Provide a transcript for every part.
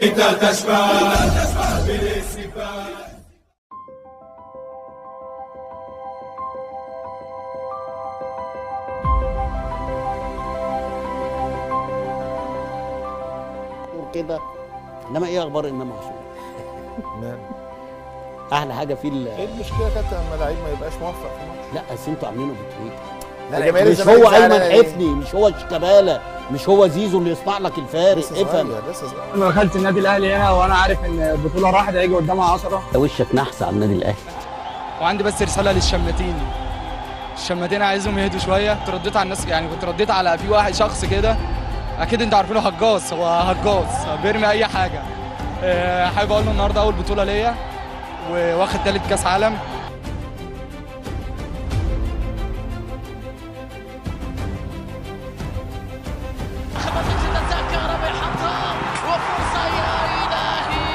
انت تشبه بالصفات كده انما ايه اخبار امام عاشور مان احلى حاجه فيه ال- ايه المشكله يا كابتن لما لعيب ما يبقاش موفق في ماتش لا بس انتوا عاملينه بتويت لا جماهير مش الزمالك هو ايمن زعلانة ليه؟ حفني مش هو شيكابالا مش هو زيزو اللي يصنع لك الفارق لسه افهم صغير لسه صغير انا دخلت النادي الاهلي هنا وانا عارف ان البطوله راحت هيجي قدامها 10 وشك نحس على النادي الاهلي وعندي بس رساله للشماتين الشماتين عايزهم يهدوا شويه كنت رديت على الناس يعني كنت رديت على في واحد شخص كده اكيد انتوا عارفينه هجاص هو هجاص بيرمي اي حاجه آه، حابب اقول له النهارده اول بطوله ليا وواخد تالت كاس عالم خبطت الذاكرة بيحطها وفرصة يا إلهي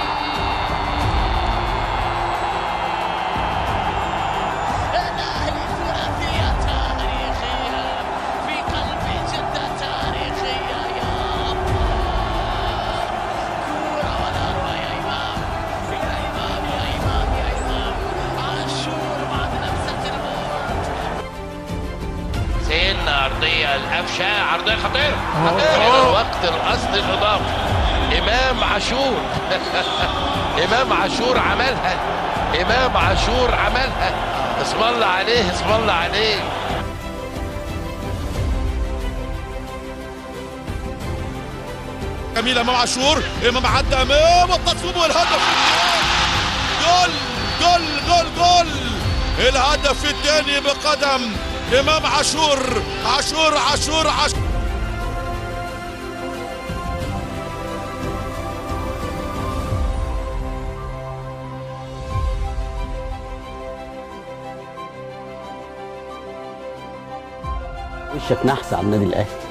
الأهلي ثلاثية تاريخية في قلب جدة تاريخية يا الله كورة ولا أروع يا إمام يا إمام يا إمام يا إمام عاشور بعد لمسة الموت سن عرضية القفشة عرضية خطيرة خطيرة وقت القصد الإضافي إمام عاشور إمام عاشور عملها إمام عاشور عملها اسم الله عليه اسم الله عليه جميل امام عاشور امام عدى امام التصويب والهدف جول جول جول جول الهدف الثاني بقدم امام عاشور عاشور عاشور عاشور وشك نحس على النادي الاهلي